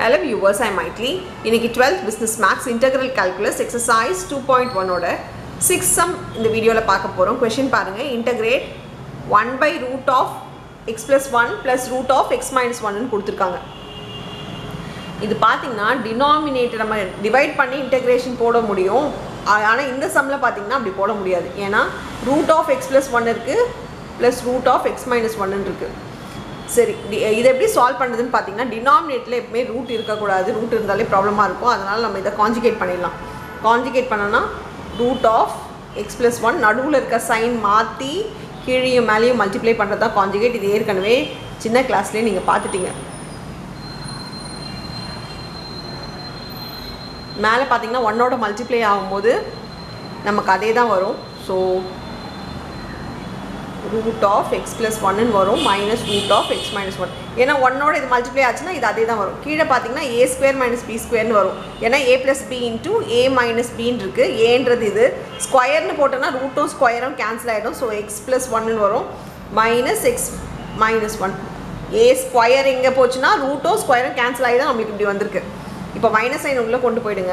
hello viewers I மைட்லி இன்னைக்கு twelfth business maths integral calculus exercise two point ஒன்னோட six sum இந்த வீடியோவில் பார்க்க போகிறோம் கொஷின் பாருங்கள் integrate one by root of X plus one plus root of X minus ஒன்னு கொடுத்துருக்காங்க இது பார்த்தீங்கன்னா டினாமினேட்டர் நம்ம டிவைட் பண்ணி இன்டெகிரேஷன் போட முடியும் ஆனால் இந்த சம்மில் பார்த்தீங்கன்னா அப்படி போட முடியாது ஏன்னா root of X plus one இருக்குது plus root of X minus ஒன்னு இருக்குது சரி டி- இது எப்படி சால்வ் பண்ணுறதுன்னு பார்த்தீங்கன்னா டினாமினேட்டில் எப்பவுமே ரூட் இருக்கக்கூடாது ரூட் இருந்தாலே ப்ராப்ளமாக இருக்கும் அதனால் நம்ம இதை காஞ்சிகேட் பண்ணிடலாம் காஞ்சிகேட் பண்ணோன்னா root of X plus one நடுவில் இருக்க சைன் மாற்றி கீழேயும் மேலேயும் மல்டிப்ளை பண்ணுறது தான் காஞ்சிகேட் இது ஏற்கனவே சின்ன கிளாஸ்லேயே நீங்கள் பார்த்துட்டீங்க மேலே பார்த்தீங்கன்னா ஒன்னோட மல்டிப்ளை ஆகும்போது நமக்கு அதே தான் வரும் so root of X plus ஒன்னு வரும் minus root of X minus one ஏன்னா ஒன்னோட இது மல்டிப்ளை ஆச்சுன்னா இது அதே தான் வரும் கீழே பார்த்தீங்கன்னா ஏ ஸ்கொயர் மைனஸ் பி ஸ்கொயர்னு வரும் ஏன்னா A plus B into A minus பின்னு இருக்குது ஏன்றது இது ஸ்கொயர்னு போட்டோன்னா ரூட்டும் ஸ்கொயரும் கேன்சல் ஆகிடும் ஸோ எக்ஸ் ப்ளஸ் ஒன்னு வரும் minus X minus one A square எங்கே போச்சுன்னா ரூட்டும் ஸ்கொயரும் கேன்சல் ஆகி தான் நம்மளுக்கு இப்படி வந்திருக்கு இப்போ மைனஸ் சைன் உள்ளே கொண்டு போயிடுங்க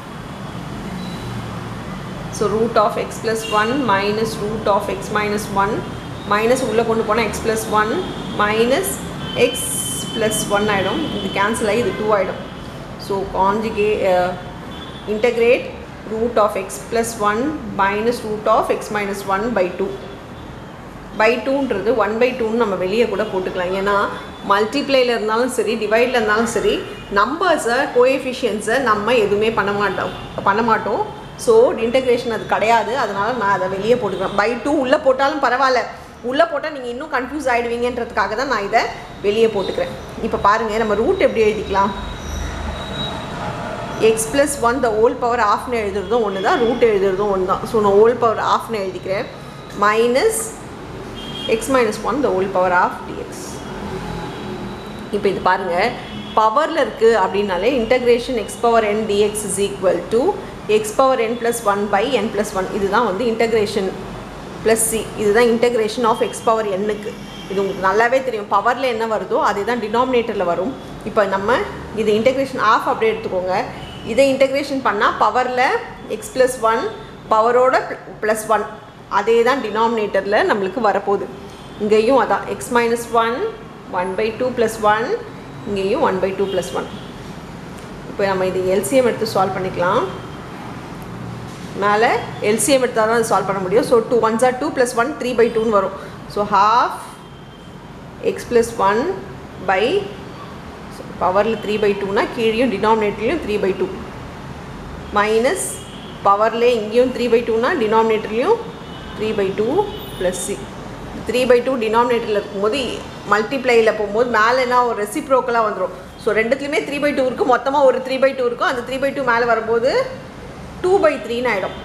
so root of X plus one minus root of X minus one minus உள்ளே கொண்டு போனால் X plus one minus X plus one ஆகிடும் இது கேன்சல் ஆகி இது டூ ஆகிடும் so conjugate integrate root of X plus one minus root of X minus one by two by டூன்றது one by டூன்னு நம்ம வெளியே கூட போட்டுக்கலாம் ஏன்னா மல்டிப்ளைல இருந்தாலும் சரி டிவைடில் இருந்தாலும் சரி நம்பர்ஸை கோஎஃபிஷியன்ஸை நம்ம எதுவுமே பண்ண மாட்டோம் பண்ண மாட்டோம் ஸோ இன்டகிரேஷன் அது கிடையாது அதனால் நான் அதை வெளியே போட்டுக்கிறேன் பை டூ உள்ளே போட்டாலும் பரவாயில்ல உள்ளே போட்டால் நீங்கள் இன்னும் கன்ஃபியூஸ் ஆகிடுவீங்கன்றதுக்காக தான் நான் இதை வெளியே போட்டுக்கிறேன் இப்போ பாருங்கள் நம்ம ரூட் எப்படி எழுதிக்கலாம் X plus one the whole power ஆஃப்னு எழுதுறதும் ஒன்று தான் ரூட் எழுதுறதும் ஒன்று தான் ஸோ நான் ஹோல் பவர் ஆஃப்னு எழுதிக்கிறேன் minus X minus one the whole power of DX இப்போ இது பாருங்கள் பவரில் இருக்குது அப்படின்னாலே integration X power N DX is equal to X power N plus one by N plus one இதுதான் வந்து இன்டகிரேஷன் ப்ளஸ் சி இதுதான் இன்டகிரேஷன் ஆஃப் எக்ஸ் பவர் எண்ணுக்கு இது உங்களுக்கு நல்லாவே தெரியும் பவரில் என்ன வருதோ அதே தான் டினாமினேட்டரில் வரும் இப்போ நம்ம இது இன்டகிரேஷன் ஆஃப் அப்படியே எடுத்துக்கோங்க இதை இன்டகிரேஷன் பண்ணால் பவரில் எக்ஸ் ப்ளஸ் ஒன் பவரோட ப்ளஸ் ஒன் அதே தான் டினாமினேட்டரில் நம்மளுக்கு வரப்போகுது இங்கேயும் அதான் X minus one one by two plus one இங்கேயும் one by two plus one இப்போ நம்ம இது எல்சிஎம் எடுத்து சால்வ் பண்ணிக்கலாம் மேலே எல்சிஎம் எடுத்தால் தான் சால்வ் பண்ண முடியும் so two one sir two plus one three by டூன்னு வரும் so half x plus one by பவரில் த்ரீ பை டூனா கீழேயும் டினாமினேட்டர்லையும் த்ரீ பை டூ மைனஸ் பவரில் இங்கேயும் த்ரீ பை டூனா டினாமினேட்டர்லையும் three by two plus c three by two டினாமினேட்டரில் இருக்கும்போது மல்டிப்ளையில் போகும்போது மேலே என்ன ஒரு ரெசிப்ரோக்கலாக வந்துடும் ஸோ ரெண்டுத்துலையுமே த்ரீ பை டூ இருக்கும் மொத்தமாக ஒரு த்ரீ பை டூ இருக்கும் அந்த த்ரீ பை டூ மேலே வரும்போது டூ பை த்ரீன்னு ஆகிடும்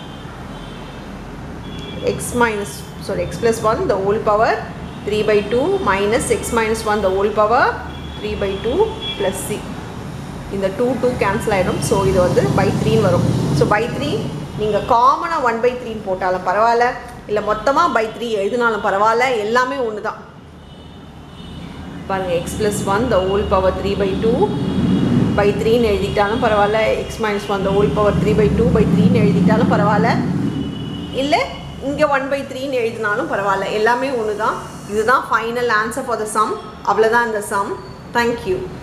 x minus sorry x plus one the whole power three by two minus X minus one the whole power three by two plus c இந்த two two cancel ஆகிடும் so இது வந்து by த்ரீன்னு வரும் so by three நீங்கள் காமனாக one by த்ரீன்னு போட்டாலும் பரவாயில்ல இல்லை மொத்தமாக பை த்ரீ எழுதினாலும் பரவாயில்ல எல்லாமே ஒன்று தான் பாருங்கள் x plus one the whole power three by two by த்ரீன்னு எழுதிட்டாலும் பரவாயில்ல x minus one the whole power three by two by த்ரீன்னு எழுதிட்டாலும் பரவாயில்ல இல்லை இங்கே ஒன் பை த்ரீன்னு எழுதினாலும் பரவாயில்ல எல்லாமே ஒன்று தான் இதுதான் final answer for the sum அவ்வளோதான் இந்த சம் தேங்க்யூ